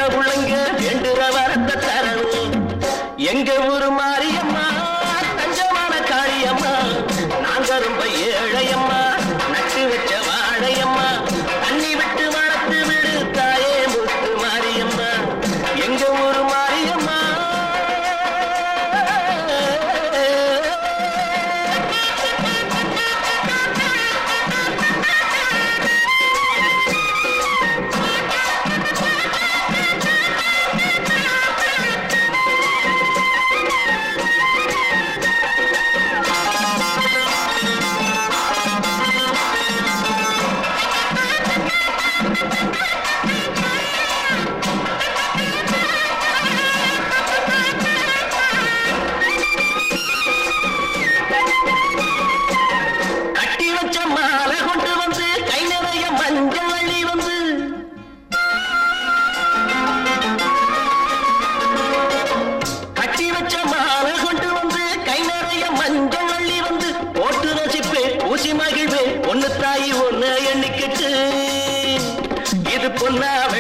கடவுளுங்க வேண்டுற வரத்தை தரணும் எங்க ஊரு மாரியம்மா தஞ்சமான காளியம்மா நாங்க ரொம்ப ஏழையம்மா நட்டு வச்ச வாழையம்மா தண்ணி விட்டு வளர்த்து விடு தாயே முத்து மாரியம்மா எங்க ஊரு மாரியம்மா கட்டி வச்ச மாலை கொண்டு வந்து கை நிறைய மஞ்சள் வள்ளி வந்து கட்டி வச்ச மாலை கொண்டு வந்து கை நிறைய மஞ்சள் வள்ளி வந்து போட்டு ரசிப்பே ஊசி மகிழ்வே ஒன்னு தாயி ஒன்னு எண்ணிக்கிட்டு இது பொன்னா